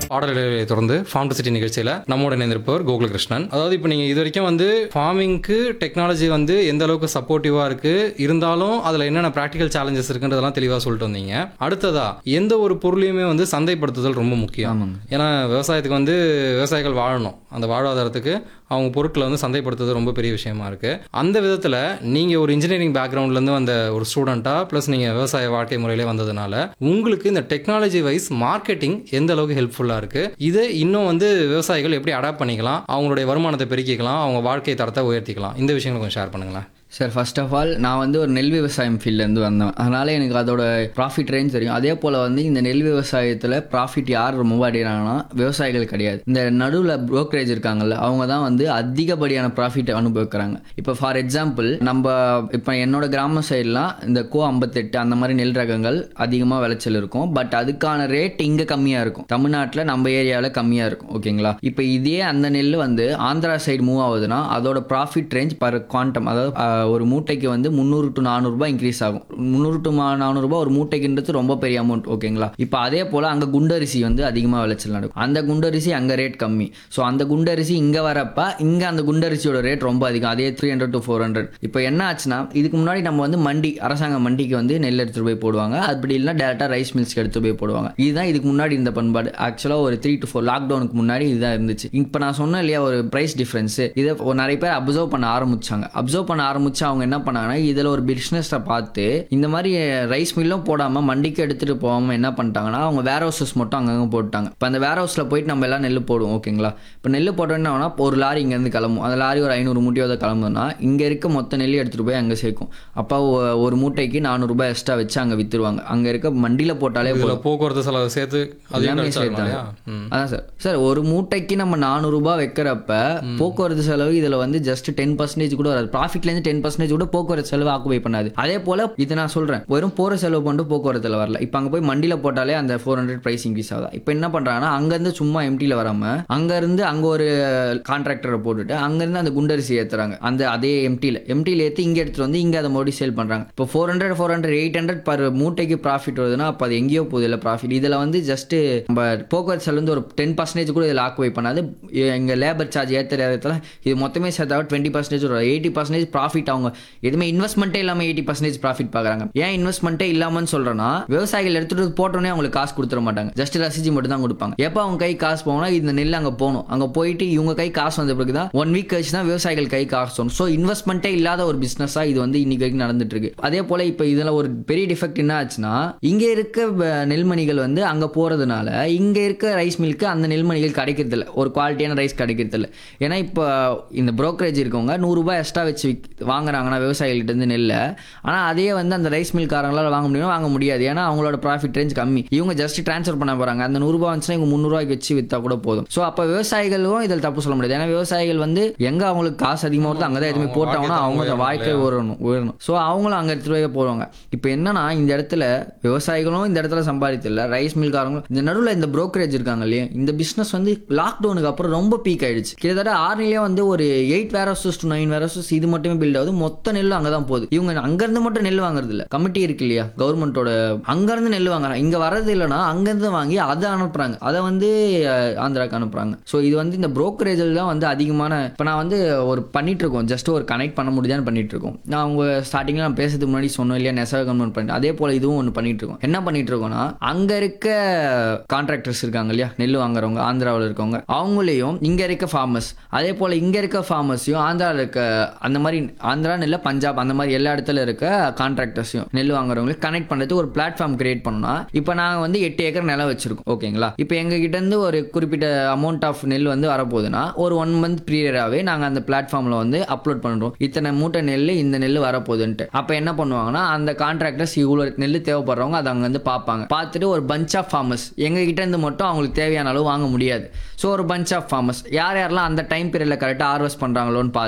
பாடல் இடைவெளியை தொடர்ந்து ஃபார்ம் டு சிட்டி நிகழ்ச்சியில் நம்மோட இணைந்திருப்பவர் கோகுலகிருஷ்ணன் அதாவது இப்போ நீங்கள் இது வரைக்கும் வந்து ஃபார்மிங்க்கு டெக்னாலஜி வந்து எந்த அளவுக்கு சப்போர்ட்டிவாக இருக்கு இருந்தாலும் அதில் என்னென்ன ப்ராக்டிக்கல் சேலஞ்சஸ் இருக்குன்றதெல்லாம் தெளிவாக சொல்லிட்டு வந்தீங்க அடுத்ததா எந்த ஒரு பொருளையுமே வந்து சந்தைப்படுத்துதல் ரொம்ப முக்கியம் ஆமாங்க ஏன்னா விவசாயத்துக்கு வந்து விவசாயிகள் வாழணும் அந்த வாழ்வாதாரத்துக்கு அவங்க பொருட்களை வந்து சந்தைப்படுத்துறது ரொம்ப பெரிய விஷயமா இருக்கு அந்த விதத்தில் நீங்கள் ஒரு இன்ஜினியரிங் பேக்ரவுண்ட்லேருந்து வந்த ஒரு ஸ்டூடெண்ட்டாக ப்ளஸ் நீங்கள் விவசாய வாழ்க்கை முறையிலே வந்ததுனால உங்களுக்கு இந்த டெக்னாலஜி வைஸ் மார்க்கெட்டிங் எந்த அளவுக்கு ஹெல்ப்ஃபுல்லாக இருக்கு இதை இன்னும் வந்து விவசாயிகள் எப்படி அடாப்ட் பண்ணிக்கலாம் அவங்களுடைய வருமானத்தை பெருக்கிக்கலாம் அவங்க வாழ்க்கை தரத்தை உயர்த்திக்கலாம் இந்த விஷயங்களை கொஞ்சம் ஷேர் பண்ணுங்களேன் சார் ஃபர்ஸ்ட் ஆஃப் ஆல் நான் வந்து ஒரு நெல் விவசாயம் ஃபீல்ட்லேருந்து வந்தேன் அதனால் எனக்கு அதோட ப்ராஃபிட் ரேஞ்ச் தெரியும் அதே போல் வந்து இந்த நெல் விவசாயத்தில் ப்ராஃபிட் யார் ரொம்ப அடைகிறாங்கன்னா விவசாயிகள் கிடையாது இந்த நடுவில் brokerage இருக்காங்கல்ல அவங்க தான் வந்து அதிகப்படியான ப்ராஃபிட் அனுபவிக்கிறாங்க இப்போ ஃபார் எக்ஸாம்பிள் நம்ம இப்போ என்னோட கிராம சைட்லாம் இந்த கோ ஐம்பத்தெட்டு அந்த மாதிரி நெல் ரகங்கள் அதிகமாக விளைச்சல் இருக்கும் பட் அதுக்கான ரேட் இங்கே கம்மியாக இருக்கும் தமிழ்நாட்டில் நம்ம ஏரியாவில் கம்மியாக இருக்கும் ஓகேங்களா இப்போ இதே அந்த நெல் வந்து ஆந்திரா சைடு மூவ் ஆகுதுன்னா அதோட ப்ராஃபிட் ரேஞ்ச் பர் குவாண்டம் அதாவது ஆஹ், ஒரு மூட்டைக்கு வந்து முந்நூறு டு நானூறுபா இன்க்ரீஸ் ஆகும் முந்நூறு டு நானூறுபா ஒரு மூட்டைக்குன்றது ரொம்ப பெரிய அமௌண்ட் ஓகேங்களா இப்போ அதே போல் அங்கே குண்டரிசி வந்து அதிகமாக விளைச்சல் நடக்கும் அந்த குண்டரிசி அங்கே ரேட் கம்மி ஸோ அந்த குண்டரிசி இங்கே வரப்ப இங்கே அந்த குண்டரிசியோட ரேட் ரொம்ப அதிகம் அதே three hundred to four hundred இப்போ என்ன ஆச்சுன்னா இதுக்கு முன்னாடி நம்ம வந்து மண்டி அரசாங்க மண்டிக்கு வந்து நெல் எடுத்துகிட்டு போய் போடுவாங்க அப்படி இல்லைனா டேரெக்டாக ரைஸ் மில்ஸ்க்கு எடுத்து போய் போடுவாங்க இதுதான் இதுக்கு முன்னாடி இந்த பண்பாடு ஆக்சுவலாக ஒரு த்ரீ டு ஃபோர் லாக்டவுனுக்கு முன்னாடி இதுதான் இருந்துச்சு இப்போ நான் சொன்னேன் இல்லையா ஒரு ப்ரைஸ் டிஃப்ரென்ஸு இதை ஒரு நிறைய பேர் அப்சர்வ் பண்ண ஆரம்பிச்சாங்க அப்சர்வ் பண்ண ஆரம்பிச்சு அவங்க என்ன பண்ணாங்கன்னா இதில் ஒரு பிஸ்னஸை பார்த்து இந்த மாதிரி ரைஸ் மில்லும் போடாமல் மண்டிக்கு எடுத்துகிட்டு போகாமல் என்ன பண்ணிட்டாங்கன்னா அவங்க வேர் ஹவுசஸ் மட்டும் அங்கங்கே போட்டாங்க இப்போ அந்த வேர் ஹவுஸில் போயிட்டு நம்ம எல்லாம் நெல் போடுவோம் ஓகேங்களா இப்போ நெல் போட்டோன்னா ஒரு லாரி இங்கேருந்து கிளம்பும் அந்த லாரி ஒரு ஐநூறு மூட்டையோட கிளம்புனா இங்கே இருக்க மொத்த நெல் எடுத்துகிட்டு போய் அங்கே சேர்க்கும் அப்போ ஒ- ஒரு மூட்டைக்கு நானூறுரூபா எக்ஸ்ட்ரா வச்சு அங்கே விற்றுருவாங்க அங்கே இருக்க மண்டியில் போட்டாலே போதும் இதில் போக்குவரத்து செலவு சேர்த்து அதையும் எல்லாமே கழிச்சாகணும் சேர்த்தாங்க. இல்லையா ம் அதான் சார் சார் ஒரு மூட்டைக்கு நம்ம நானூறுரூபா வைக்கிறப்ப போக்குவரத்து செலவு இதில் வந்து ஜஸ்ட் டென் பர்சன்டேஜ் கூட வராது ப்ராஃபிட்லேருந்து டென் பர்சன்டேஜ் கூட போக்குவரத்து செலவு ஆக்குபை பண்ணாது அதே போல் இது நான் சொல்கிறேன் வெறும் போகிற செலவு பண்ணிட்டு போக்குவரத்தில் வரல இப்போ அங்கே போய் மண்டியில் போட்டாலே அந்த ஃபோர் ஹண்ட்ரட் ப்ரைஸ் இன்க்ரீஸ் ஆகுது இப்போ என்ன பண்ணுறாங்கன்னா அங்கேருந்து சும்மா எம்டியில் வராமல் அங்கேருந்து அங்கே ஒரு கான்ட்ராக்டரை போட்டுட்டு அங்கேருந்து அந்த குண்டரிசி ஏற்றுறாங்க அந்த அதே எம்டியில் எம்டியில் ஏற்றி இங்கே எடுத்துகிட்டு வந்து இங்கே அதை மறுபடியும் சேல் பண்ணுறாங்க இப்போ four hundred four hundred eight hundred per மூட்டைக்கு ப்ராஃபிட் வருதுன்னா அப்போ அது எங்கேயோ போகுது இல்லை ப்ராஃபிட் இதில் வந்து ஜஸ்ட் நம்ம போக்குவரத்து செலவு வந்து ஒரு டென் பர்சன்டேஜ் கூட இதில் ஆக்குவை பண்ணாது எங்கள் லேபர் சார்ஜ் ஏற்றுற இடத்துல இது மொத்தமே சேர்த்தா டுவெண்ட்டி பர்சன்டேஜ் ஒரு எயிட்டி பர்சன்டேஜ் ப்ராஃபிட் அவங்க எதுவுமே இன்வெஸ்ட்மெண்ட்டே இல்லாமல் எயிட்டி பர்சன்டேஜ் ப்ராஃபிட் பார்க்குறாங்க ஏன் இன்வெஸ்ட்மெண்ட்டே இல்லாமல்னு சொல்கிறேன்னா விவசாயிகள் எடுத்துட்டு வந்து போட்டோன்னே அவங்களுக்கு காசு கொடுத்துட மாட்டாங்க ஜஸ்ட் ரசிச்சு மட்டும் தான் கொடுப்பாங்க எப்போ அவங்க கை காசு போகணும் இந்த நெல் அங்கே போகணும் அங்கே போயிட்டு இவங்க கை காசு வந்த பிறகு தான் ஒன் வீக் கழிச்சு தான் விவசாயிகள் கை காசு வரும் ஸோ இன்வெஸ்ட்மெண்ட்டே இல்லாத ஒரு பிஸ்னஸாக இது வந்து இன்னைக்கு வரைக்கும் நடந்துட்டு இருக்கு அதே போல் இப்போ இதில் ஒரு பெரிய டிஃபெக்ட் என்ன ஆச்சுன்னா இங்கே இருக்க வ- நெல்மணிகள் வந்து அங்கே போகிறதுனால இங்கே இருக்க ரைஸ் மில்க்கு அந்த நெல்மணிகள் கிடைக்கிறது இல்ல ஒரு குவாலிட்டியான ரைஸ் கிடைக்கிறது இல்ல ஏன்னா இப்போ இந்த brokerage இருக்கவங்க நூறுரூபா எக்ஸ்ட்ரா வச்சு விக்- வாங்குறாங்கன்னா விவசாயிகள்ட்ட இருந்து நெல்லை ஆனால் அதே வந்து அந்த ரைஸ் மில்காரங்களால் வாங்க முடியும் வாங்க முடியாது ஏன்னா அவங்களோட ப்ராஃபிட் ரேஞ்ச் கம்மி இவங்க ஜஸ்ட் ட்ரான்ஸ்ஃபர் பண்ண போகிறாங்க அந்த நூறுரூபா வந்துச்சுன்னா இவங்க முந்நூறுவாய்க்கு வச்சு விற்றா கூட போதும் ஸோ அப்போ விவசாயிகளும் இதில் தப்பு சொல்ல முடியாது ஏன்னா விவசாயிகள் வந்து எங்கே அவங்களுக்கு காசு அதிகமாக வருதோ அங்கே தான் எதுவுமே அவங்க போட்டாங்கன்னா வாழ்க்கை அவங்க தரம் வாழ்க்கை உயரணும் உயரணும் ஸோ அவங்களும் அங்கே எடுத்துகிட்டு போய் போடுவாங்க இப்போ என்னன்னா இந்த இடத்துல விவசாயிகளும் இந்த இடத்துல சம்பாதித்தில்ல ரைஸ் மில்காரங்களும் இந்த நடுவில் இந்த brokerage இருக்காங்க இல்லையா இந்த பிஸ்னஸ் வந்து லாக்டவுனுக்கு அப்புறம் ரொம்ப பீக் ஆயிடுச்சு கிட்டத்தட்ட ஆறுலேயே வந்து ஒரு eight warehouses to nine warehouses இது மட்டுமே பில்ட் ஆகுது மொத்த நெல் அங்கே தான் போகுது இவங்க அங்கேருந்து மட்டும் நெல் வாங்குறது இல்லை கமிட்டி இருக்கு இல்லையா கவர்மெண்ட்டோட அங்கேருந்து நெல் வாங்குறாங்க இங்கே வர்றது இல்லைன்னா அங்கேருந்து வாங்கி அதை அனுப்புறாங்க அதை வந்து அஹ், ஆந்திராக்கு அனுப்புறாங்க ஸோ இது வந்து இந்த brokerage-ல தான் வந்து அதிகமான இப்போ நான் வந்து ஒரு பண்ணிட்டு இருக்கோம் ஜஸ்ட் ஒரு கனெக்ட் பண்ண முடியுதான்னு பண்ணிட்டு இருக்கோம் நான் அவங்க ஸ்டார்டிங்கில் நான் பேசுறதுக்கு முன்னாடி சொன்னோம் இல்லையா நெசவ கவர்மெண்ட் பண்ணிட்டு அதே போல் இதுவும் ஒன்று பண்ணிட்டு இருக்கோம் என்ன பண்ணிட்டு இருக்கோம்னா அங்கே இருக்க கான்ட்ராக்டர்ஸ் இருக்காங்க இல்லையா நெல் வாங்குறவங்க ஆந்திராவில் இருக்கவங்க அவங்களையும் இங்கே இருக்க ஃபார்மர்ஸ் அதே போல் இங்கே இருக்க ஃபார்மர்ஸையும் ஆந்திராவில் இருக்க அந்த மாதிரி ஆந்திரா நெல்ல பஞ்சாப் அந்த மாதிரி எல்லா இடத்துல இருக்க கான்ட்ராக்டர்ஸையும் நெல் வாங்குறவங்களுக்கு கனெக்ட் பண்ணுறதுக்கு ஒரு பிளாட்ஃபார்ம் கிரியேட் பண்ணோம்னா இப்போ நாங்கள் வந்து எட்டு ஏக்கர் நிலம் வச்சிருக்கோம் ஓகேங்களா இப்போ எங்கள் கிட்ட இருந்து ஒரு குறிப்பிட்ட அமௌண்ட் ஆஃப் நெல் வந்து வரப்போகுதுன்னா ஒரு ஒன் மந்த் பீரியடாகவே நாங்கள் அந்த பிளாட்ஃபார்மில் வந்து அப்லோட் பண்ணுறோம் இத்தனை மூட்டை நெல் இந்த நெல் வரப்போகுதுன்ட்டு அப்போ என்ன பண்ணுவாங்கன்னா அந்த கான்ட்ராக்டர்ஸ் இவ்வளோ நெல் தேவைப்படுறவங்க அதை அங்கே வந்து பார்ப்பாங்க பார்த்துட்டு ஒரு பஞ்ச் ஆஃப் ஃபார்மர்ஸ் எங்கள் கிட்ட இருந்து மட்டும் அவங்களுக்கு தேவையான அளவு வாங்க முடியாது ஸோ ஒரு பஞ்ச் ஆஃப் ஃபார்மர்ஸ் யார் யாரெல்லாம் அந்த டைம் பீரியடில் கரெக்டாக ஹார்வெஸ்ட் பண்ணுறாங்களோன்னு பார்த்து